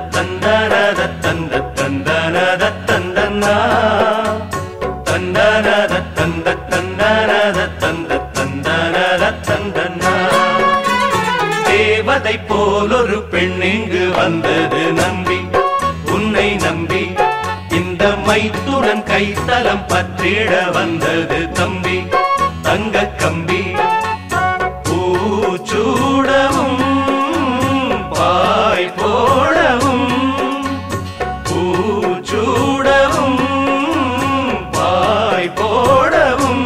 தந்தனத தந்த தந்தனத தந்தனா தந்தனத தந்த தந்தனத தந்த தந்தனத தந்தனா தேவதை போலொரு பெண் இங்கு வந்தது நம்பி உன்னை நம்பி இந்த மைத்துடன் கைத்தலம் பற்றிட வந்தது தம்பி தங்க கம்பி பூச்சூடவும் பாய் போடவும் பூச்சூடவும் பாய் போடவும்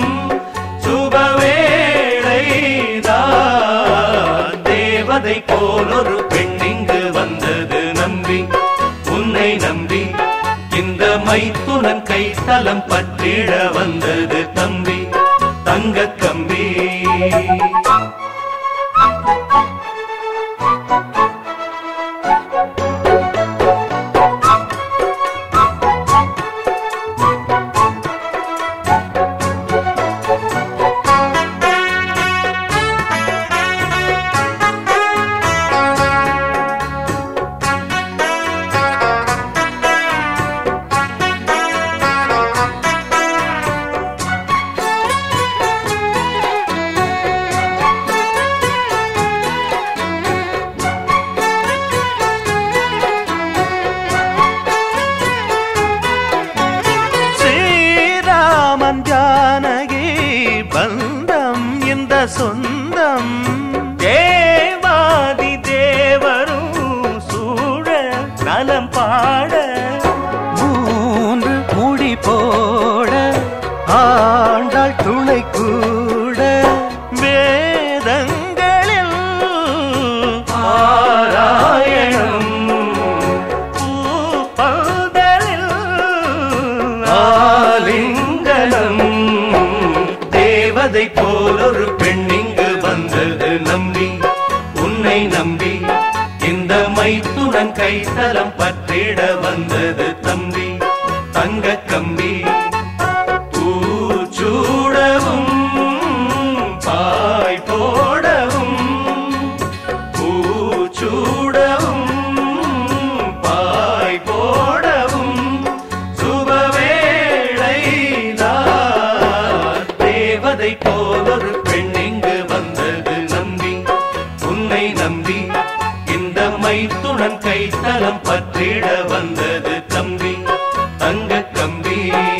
சுபவேளைதான் தேவதை போலொரு பெண் இங்கு வந்தது நம்பி உன்னை நம்பி இந்த மைத்துனன் கைத்தலம் பற்றிட வந்தது தம்பி தங்க கம்பி ஸ்ரீராமன் ஜானகி பந்தம் இந்த சொந்தம் தேவாதி தேவரும் சூழ நலம் பாட மூன்று முடி போட ஆண்டாள் துணை கூட வேதங்களில் ஆராயணம் பூப்பந்தலில் ஆலிங்கனம் தேவதை போலொரு பெண் இங்கு வந்தது நம்பி உன்னை நம்பி இந்த மைத்துடன் கைத்தலம் பற்றிட வந்தது தம்பி தங்க கம்பி பூச்சூடவும் பாய் போடவும் பூச்சூடவும் பாய் போடவும் சுபவேளைதான் தேவதை போலொரு பெண் இங்கு வந்தது நம்பி உன்னை நம்பி இந்த மைத்துடன் கைத்தலம் பற்றிட வந்தது தம்பி தங்க கம்பி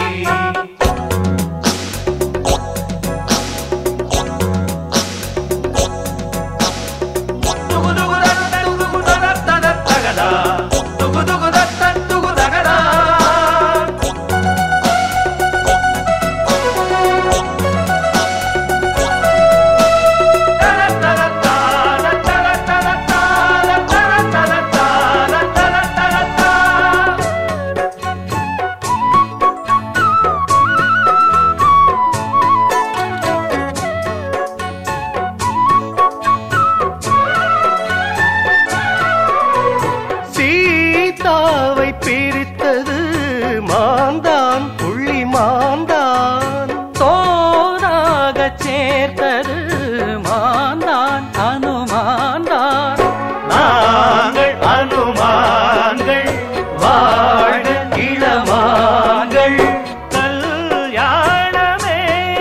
சீதாவை பிரித்தது மாந்தான் புள்ளி மாந்தான் தோனாக சேர்த்தது மாந்தான் அனுமான்தான் நாங்கள் அனுமான்கள் வாழ இளமாங்கள் கல்யாணமே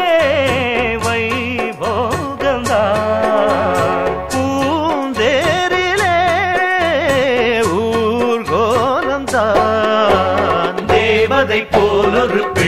வைபோகம்தான் பூந்தேரிலே ஊர்கோலம்தான் தேவதை போலொரு பெண்